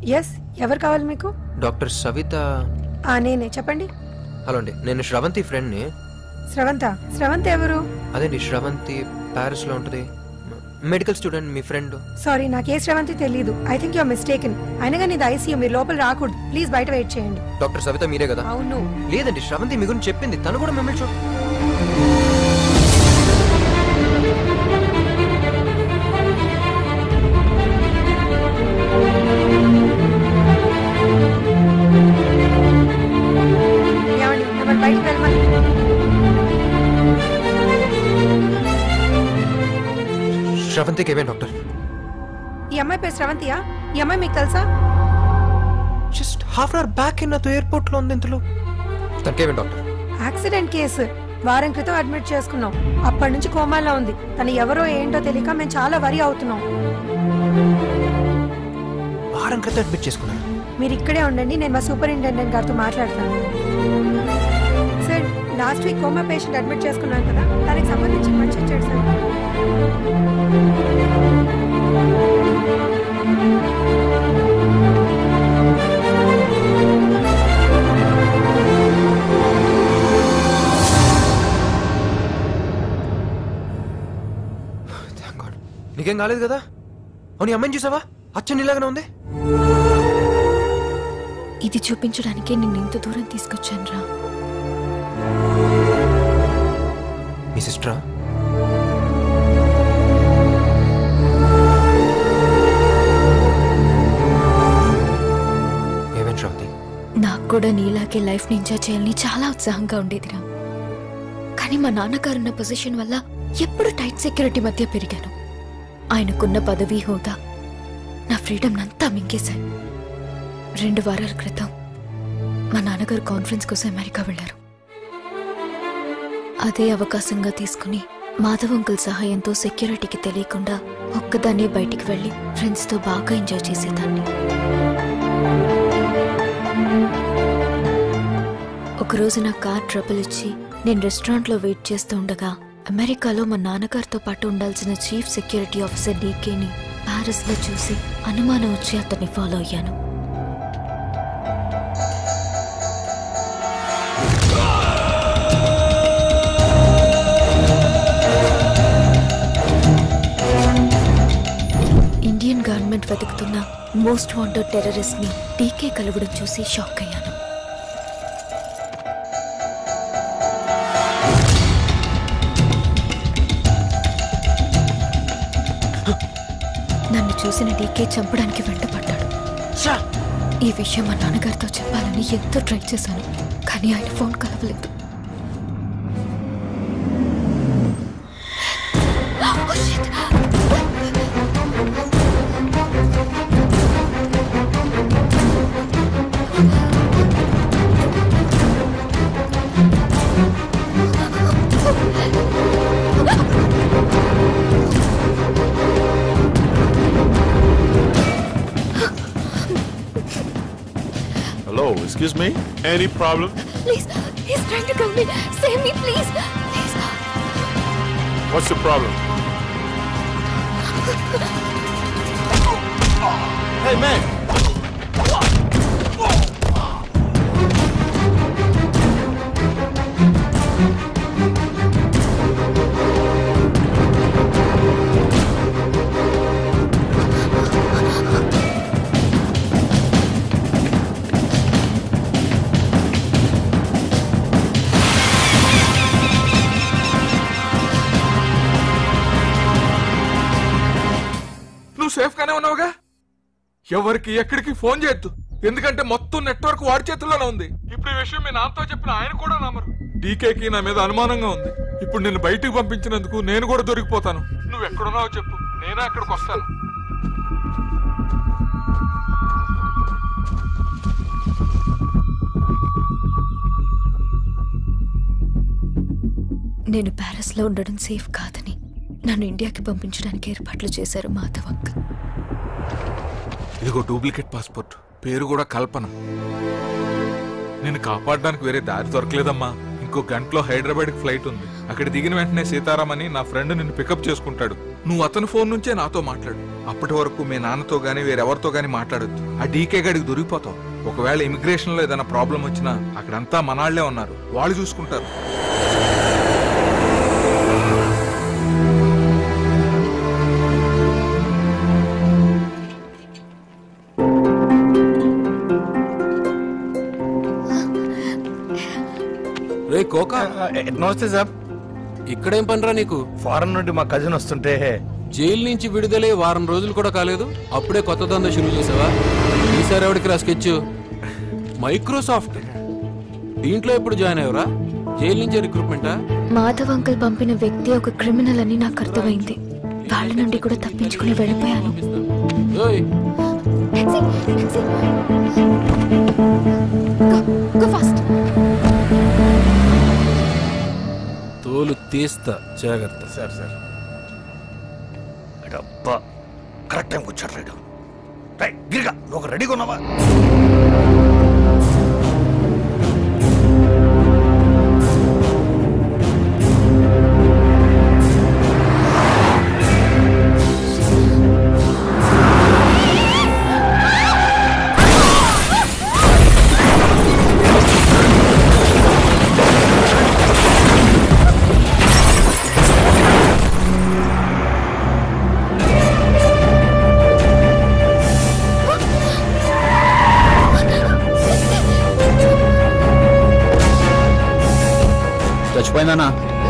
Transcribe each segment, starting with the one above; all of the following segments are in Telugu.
ఎస్ ఎవరు కావాలి మీకు డాక్టర్ సవిత ఆ నేనే చెప్పండి హలో అండి నేను శ్రవంతి ఫ్రెండ్ని స్రవంత స్రవంత ఎవరు అదేంటి శ్రవంతి ప్యారిస్లో ఉంటుంది మెడికల్ స్టూడెంట్ మీ ఫ్రెండ్ సారీ నాకే స్రవంతి తెలియదు ఐ థింక్ యూర్ మిస్టేకెన్ అయినా కానీ ఇది ఐసీయూ మీరు లోపల రాకూడదు ప్లీజ్ బయట వెయిట్ చేయండి డాక్టర్ సవిత మీరే కదా అవును లేదండి శ్రవంతి మీ గురించి చెప్పింది తను కూడా మిమ్మల్ని చూ ఏమండి మిమ్మల్ని బయటికి వెళ్ళమని శ్రవంతికి ఏమే డాక్టర్ ఈ అమ్మాయి పేరు స్రవంతియా ఈ అమ్మాయి మీకు తెలుసా just half an hour back నాతో ఎయిర్పోర్ట్లో ఉంది ఇంతలో తనకేమే డాక్టర్ యాక్సిడెంట్ కేసు వారం క్రితం అడ్మిట్ చేసుకున్నాం అప్పటి నుంచి కోమాలో ఉంది తను ఎవరో ఏంటో తెలియక మేము చాలా వరి అవుతున్నాం వారం క్రితం అడ్మిట్ చేసుకున్నాను మీరు ఇక్కడే ఉండండి నేను మా సూపరింటెండెంట్ గారితో మాట్లాడతాను sir last week coma patient admit చేసుకున్నాను కదా దానికి సంబంధించి మంచి ఇచ్చాడు సార్ Thank God. నీకేం కాలేదు కదా అవును ఈ అమ్మాయిని చూసావా అచ్చ నీలాగానే ఉంది ఇది చూపించడానికే నిన్ను ఇంత దూరం తీసుకొచ్చాను రా మీ సిస్టరా ఏమేం శ్రవంతి నాకు కూడా నీలాగే లైఫ్ ని ఎంజాయ్ చేయాలని చాలా ఉత్సాహంగా ఉండేదిరా కానీ మా నాన్నగారు ఉన్న పొజిషన్ వల్ల ఎప్పుడు టైట్ సెక్యూరిటీ మధ్య పెరిగాను ఆయనకున్న పదవి హోదా నా ఫ్రీడమ్ అంతా మింగేశాయి రెండు వారాల క్రితం మా నాన్నగారు కాన్ఫరెన్స్ కోసం అమెరికా వెళ్లారు అదే అవకాశంగా తీసుకుని మాధవ్ అంకుల్ సహాయంతో సెక్యూరిటీకి తెలియకుండా ఒక్కదాన్నే బయటికి వెళ్ళి ఫ్రెండ్స్తో బాగా ఎంజాయ్ చేసేదాన్ని ఒకరోజు నా కార్ ట్రబుల్ ఇచ్చి నేను రెస్టారెంట్లో వెయిట్ చేస్తూ ఉండగా అమెరికాలో మా నాన్నగారితో పాటు ఉండాల్సిన చీఫ్ సెక్యూరిటీ ఆఫీసర్ డీకేని ప్యారిస్లో చూసి అనుమానం వచ్చి అతన్ని ఫాలో అయ్యాను ఇండియన్ గవర్నమెంట్ వెతుకుతున్న మోస్ట్ వాంటెడ్ టెర్రరిస్ట్ ని డీకే కలవడం చూసి షాక్ అయ్యాను నన్ను చూసిన డీకే చంపడానికి వెంటపడ్డాడు ఈ విషయం మా నాన్నగారితో చెప్పాలని ఎంతో ట్రై చేశాను కానీ ఆయన ఫోన్ కలవలేదు Oh, shit. Hello, excuse me? Any problem? Please, he's trying to kill me. Save me, please. Please. What's the problem? Hey, man! నువ్వు సేఫ్ గానే ఉన్నావుగా ఎవరికి ఎక్కడికి ఫోన్ చేయొద్దు ఎందుకంటే మొత్తం నెట్వర్క్ వాడి చేతుల్లోనే ఉంది ఇప్పుడు ఈ విషయం మీ నాన్నతో చెప్పిన ఆయన కూడా నమ్మరు డీకేకి నా మీద అనుమానంగా ఉంది ఇప్పుడు నేను బయటికి పంపించినందుకు నేను కూడా దొరికిపోతాను నువ్వు ఎక్కడున్నావో చెప్పు నేనే అక్కడికి వస్తాను నేను ప్యారిస్లో ఉండడం సేఫ్ కాదని నన్ను ఇండియాకి పంపించడానికి ఏర్పాట్లు చేశారు మాధవ్ అంకుల్ ఇదిగో డూప్లికేట్ పాస్పోర్ట్ పేరు కూడా కల్పన నేను కాపాడడానికి వేరే దారి దొరకలేదమ్మా ఇంకో గంటలో హైదరాబాద్కి ఫ్లైట్ ఉంది అక్కడ దిగిన వెంటనే సీతారాం అని నా ఫ్రెండ్ నిన్ను పికప్ చేసుకుంటాడు నువ్వు అతని ఫోన్ నుంచే నాతో మాట్లాడు అప్పటి వరకు మీ నాన్నతో గానీ వేరెవరితో గానీ మాట్లాడొద్దు ఆ డీకే గడికి దొరికిపోతావు ఒకవేళ ఇమిగ్రేషన్ లో ఏదైనా ప్రాబ్లం వచ్చినా అక్కడంతా మనాళ్లే ఉన్నారు వాళ్ళు చూసుకుంటారు రే కోకా నమస్తే సార్ ఇక్కడేం పనిరా నీకు ఫారెన్ నుండి మా కజిన్ వస్తుంటే జైలు నుంచి విడుదలై వారం రోజులు కూడా కాలేదు అప్పుడే కొత్త దందా షురూ చేసావా ఈసారి ఎవరికి రా స్కెచ్ మైక్రోసాఫ్ట్ దీంట్లో ఎప్పుడు జాయిన్ అయ్యవరా జైలు నుంచే రిక్రూట్మెంటా మాధవ్ అంకుల్ పంపిన వ్యక్తి ఒక క్రిమినల్ అని నాకు అర్థమైంది వాళ్ళ నుండి కూడా తప్పించుకుని వెళ్ళిపోయాను ఓయ్ Taxi, taxi. Go, go fast. తోలు తీస్తా జాగ్రత్త సార్ సార్ అబ్బా కరెక్ట్ టైంకి వచ్చాడు రైడు రైట్ గిరిగా నువ్వు ఒక రెడీగా ఉన్నావా చచ్చిపోయిందన్నా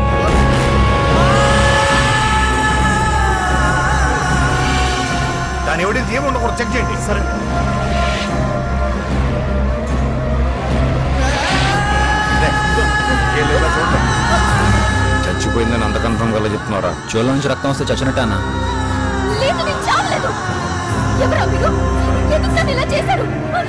దాని ఎవిడెన్స్ ఏమి ఉండకూడదు చెక్ చేయండి సరే చచ్చిపోయిందని అంత కన్ఫర్మ్ గా చెప్తున్నారా చోళ్ళ నుంచి రక్తం వస్తే చచ్చినట్టే అన్న లేదు నేను చావలేదు ఎవరా మీరు ఎందుకు నన్ను ఇలా చేశారు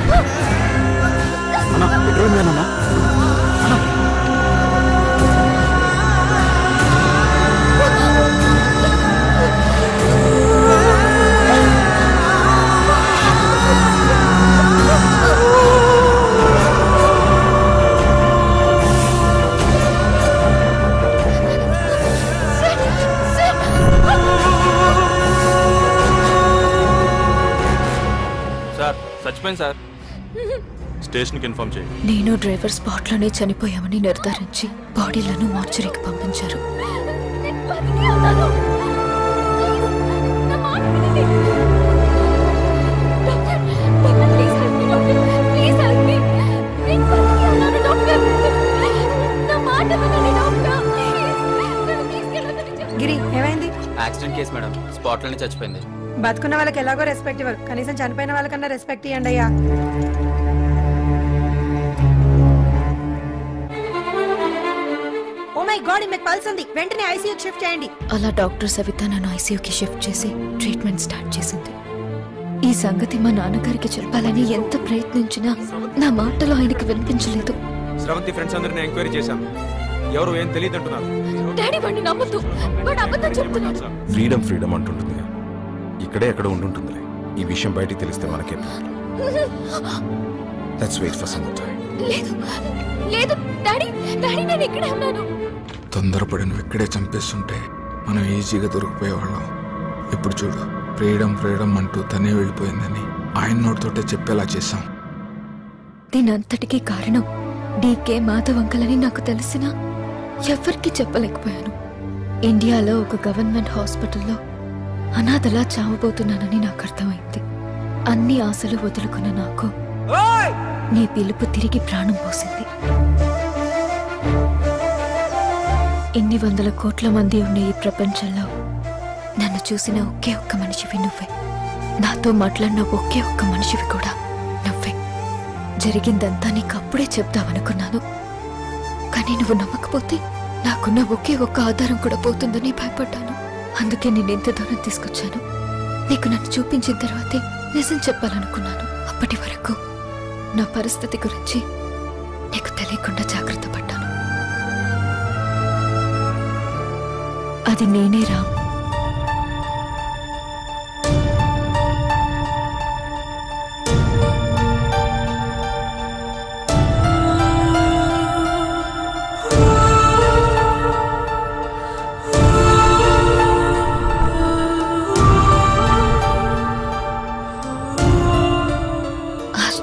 సార్ చచ్చిపోయింది సార్ స్టేషన్కి ఇన్ఫార్మ్ చేయి నేను డ్రైవర్ స్పాట్ లోనే చనిపోయామని నిర్ధారించి బాడీలను మార్చరీకి పంపించారు గిరి ఏమైంది యాక్సిడెంట్ కేసు మేడం స్పాట్ లోనే చచ్చిపోయింది బతుకున్న వాళ్ళకి ఎలాగో రెస్పెక్ట్ ఇవ్వరు కనీసం చనిపోయిన వాళ్ళకన్నా రెస్పెక్ట్ ఇవ్వండి అయ్యా ఓ మై గాడ్ మీకు పల్స్ ఉంది వెంటనే ఐసీయూకి షిఫ్ట్ చేయండి అలా డాక్టర్ సవిత నన్ను ఐసీయూకి షిఫ్ట్ చేసి ట్రీట్మెంట్ స్టార్ట్ చేసింది ఈ సంగతి మా నాన్నగారికి చెప్పాలని ఎంత ప్రయత్నించినా నా మాటలు ఆయనకి వినిపించలేదు స్రవంతి ఫ్రెండ్స్ అందరిని ఎంక్వైరీ చేశాను ఎవరు ఏం తెలియదు అంటున్నారు డాడీ వాడిని నమ్మద్దు వాడు అబద్ధం చెప్తున్నాడు ఫ్రీడమ్ ఫ్రీడమ్ అంటుంటుంది ఇక్కడే ఎక్కడ ఉండుంటుందిలే ఈ విషయం బయటికి తెలిస్తే మనకే let's wait for some time లేదు లేదు డాడీ డాడీ నేను ఇక్కడే ఉన్నాను తొందరపడి నువ్వు ఇక్కడే చంపేస్తుంటే మనం ఈజీగా దొరికిపోయేవాళ్ళం ఇప్పుడు చూడు ఫ్రీడమ్ ఫ్రీడమ్ అంటూ తనే వెళ్ళిపోయిందని ఆయన నోటితోటే చెప్పేలా చేశాం దీనంతటికీ కారణం డీకే మాధవ్ అంకల్ అని నాకు తెలిసినా ఎవరికి చెప్పలేకపోయాను ఇండియాలో ఒక గవర్నమెంట్ హాస్పిటల్లో అనాథలా చావబోతున్నానని నాకు అర్థమైంది అన్ని ఆశలు వదులుకున్న నాకు నీ పిలుపు తిరిగి ప్రాణం పోసింది ఇన్ని వందల కోట్ల మంది ఉన్న ఈ ప్రపంచంలో నన్ను చూసిన ఒకే ఒక్క మనిషివి నువ్వే నాతో మాట్లాడిన ఒకే ఒక్క మనిషివి కూడా నువ్వే జరిగిందంతా నీకు అప్పుడే చెప్దామనుకున్నాను కానీ నువ్వు నమ్మకపోతే నాకున్న ఒకే ఒక్క ఆధారం కూడా పోతుందని భయపడ్డాను అందుకే నేను ఇంత దూరం తీసుకొచ్చాను నీకు నన్ను చూపించిన తర్వాతే నిజం చెప్పాలనుకున్నాను అప్పటి వరకు నా పరిస్థితి గురించి నీకు తెలియకుండా జాగ్రత్త పడ్డాను అది నేనే రామ్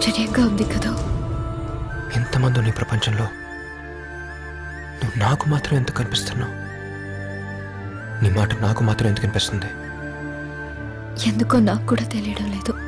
ఆశ్చర్యంగా ఉంది కదా ఎంతమంది నీ ప్రపంచంలో నువ్వు నాకు మాత్రం ఎంత కనిపిస్తున్నావు నీ మాట నాకు మాత్రం ఎందుకు కనిపిస్తుంది ఎందుకో నాకు కూడా తెలియడం లేదు